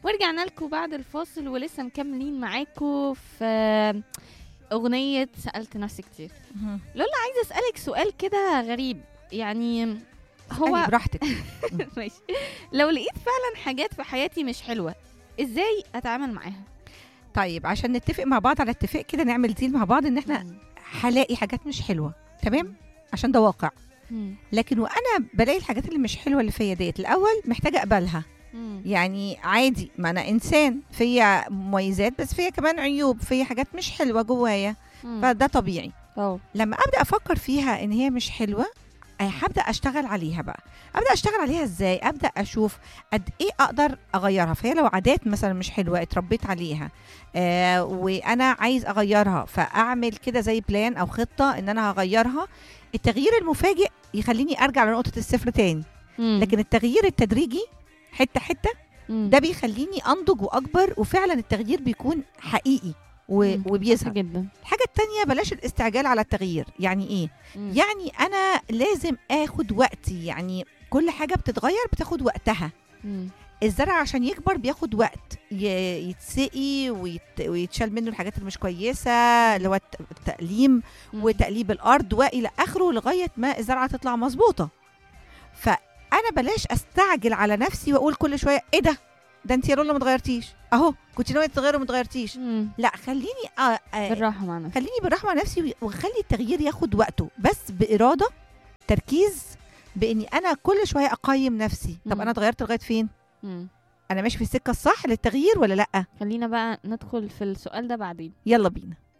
ورجعنا لكم بعد الفاصل ولسه مكملين معاكم في أغنية سألت نفسي كتير عايزة أسألك سؤال كده غريب يعني هو هو براحتك ماشي لو لقيت فعلا حاجات في حياتي مش حلوة ازاي اتعامل معاها طيب عشان نتفق مع بعض على اتفاق كده نعمل ديل مع بعض ان احنا هلاقي حاجات مش حلوه تمام عشان ده واقع مم. لكن وانا بلاقي الحاجات اللي مش حلوه اللي فيا ديت الاول محتاجه اقبلها مم. يعني عادي ما انا انسان فيا مميزات بس فيا كمان عيوب فيا حاجات مش حلوه جوايا مم. فده طبيعي اه لما ابدا افكر فيها ان هي مش حلوه آه، هبدا اشتغل عليها بقى ابدا اشتغل عليها ازاي ابدا اشوف قد ايه اقدر اغيرها فهي لو عادات مثلا مش حلوه اتربيت عليها آه وانا عايز اغيرها فاعمل كده زي بلان او خطه ان انا هغيرها التغيير المفاجئ يخليني ارجع لنقطه الصفر تاني مم. لكن التغيير التدريجي حته حته مم. ده بيخليني انضج واكبر وفعلا التغيير بيكون حقيقي و- مم. وبيظهر جدا الحاجه التانية بلاش الاستعجال على التغيير يعني ايه مم. يعني انا لازم اخد وقتي يعني كل حاجه بتتغير بتاخد وقتها مم. الزرع عشان يكبر بياخد وقت ي- يتسقي ويت... ويتشال منه الحاجات اللي مش كويسه اللي هو الت- التقليم مم. وتقليب الارض والى اخره لغايه ما الزرعه تطلع مظبوطه فانا بلاش استعجل على نفسي واقول كل شويه ايه ده ده انت يا رولا ما اتغيرتيش اهو كنت ناويه تتغيري وما اتغيرتيش مم. لا خليني آه آه بالراحة مع نفسك خليني بالرحمه على نفسي واخلي التغيير ياخد وقته بس باراده تركيز باني انا كل شويه اقيم نفسي طب مم. انا اتغيرت لغايه فين مم. انا ماشي في السكه الصح للتغيير ولا لا خلينا بقى ندخل في السؤال ده بعدين يلا بينا